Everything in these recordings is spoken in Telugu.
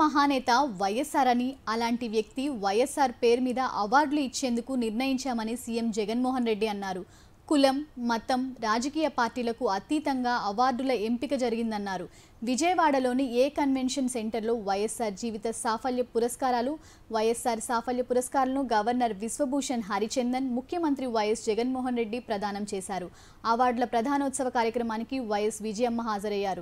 మహానేత వైఎస్ఆర్ అని అలాంటి వ్యక్తి వైఎస్ఆర్ పేరు మీద అవార్డులు ఇచ్చేందుకు నిర్ణయించామని సీఎం జగన్మోహన్ రెడ్డి అన్నారు కులం మతం రాజకీయ పార్టీలకు అతీతంగా అవార్డుల ఎంపిక జరిగిందన్నారు విజయవాడలోని ఏ కన్వెన్షన్ సెంటర్లో వైఎస్ఆర్ జీవిత సాఫల్య పురస్కారాలు వైఎస్ఆర్ సాఫల్య పురస్కారాలను గవర్నర్ విశ్వభూషణ్ హరిచందన్ ముఖ్యమంత్రి వైఎస్ జగన్మోహన్ రెడ్డి ప్రదానం చేశారు అవార్డుల ప్రధానోత్సవ కార్యక్రమానికి వైఎస్ విజయమ్మ హాజరయ్యారు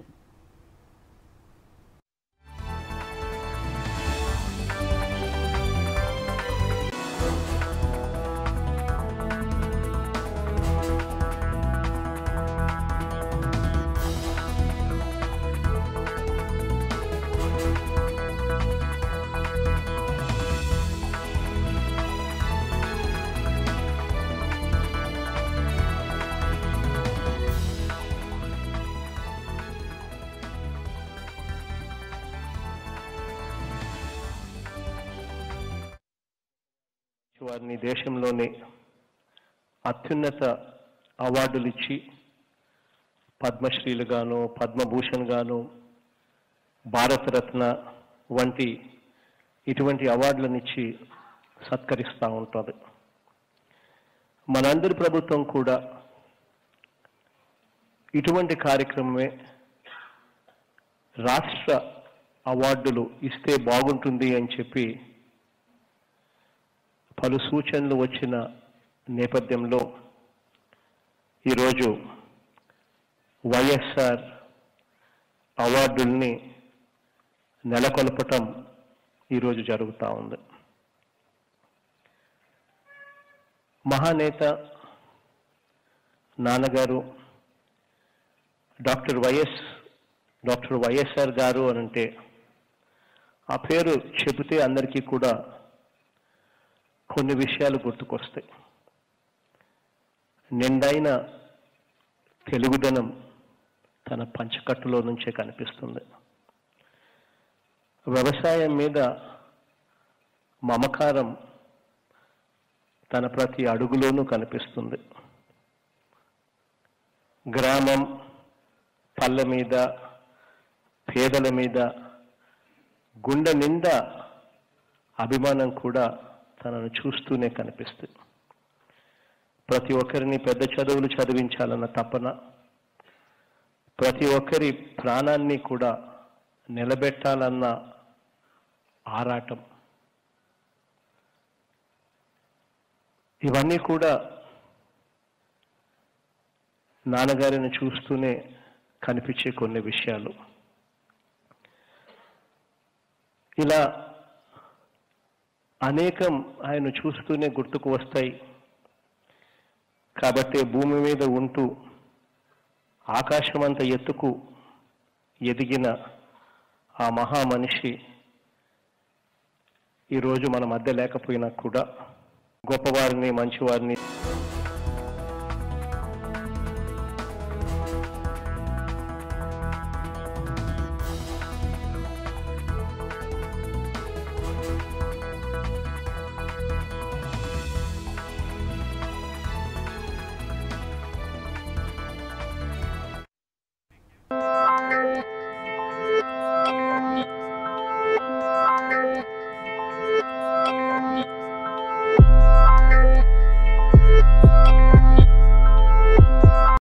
వారిని దేశంలోనే అత్యున్నత అవార్డులు ఇచ్చి పద్మశ్రీలు గాను పద్మభూషణ్ గాను భారతరత్న వంటి ఇటువంటి అవార్డులను ఇచ్చి సత్కరిస్తూ ఉంటుంది మనందరి ప్రభుత్వం కూడా ఇటువంటి కార్యక్రమమే రాష్ట్ర అవార్డులు ఇస్తే బాగుంటుంది అని చెప్పి పలు సూచనలు వచ్చిన నేపథ్యంలో ఈరోజు వైఎస్ఆర్ అవార్డుల్ని నెలకొల్పటం ఈరోజు జరుగుతూ ఉంది మహానేత నాన్నగారు డాక్టర్ వైఎస్ డాక్టర్ వైఎస్ఆర్ గారు అని అంటే ఆ పేరు చెబితే అందరికీ కూడా కొన్ని విషయాలు గుర్తుకొస్తాయి నిండైన తెలుగుదనం తన పంచకట్టులో నుంచే కనిపిస్తుంది వ్యవసాయం మీద మమకారం తన ప్రతి అడుగులోనూ కనిపిస్తుంది గ్రామం పల్లె మీద పేదల మీద గుండె నిండా అభిమానం కూడా తనను చూస్తూనే కనిపిస్తుంది ప్రతి ఒక్కరిని పెద్ద చదువులు చదివించాలన్న తపన ప్రతి ఒక్కరి ప్రాణాన్ని కూడా నిలబెట్టాలన్న ఆరాటం ఇవన్నీ కూడా నాన్నగారిని చూస్తూనే కనిపించే కొన్ని విషయాలు ఇలా అనేకం ఆయన చూస్తూనే గుర్తుకు వస్తాయి కాబట్టి భూమి మీద ఉంటూ ఆకాశమంత ఎత్తుకు ఎదిగిన ఆ మహా మనిషి ఈరోజు మన మధ్య లేకపోయినా కూడా గొప్పవారిని మంచివారిని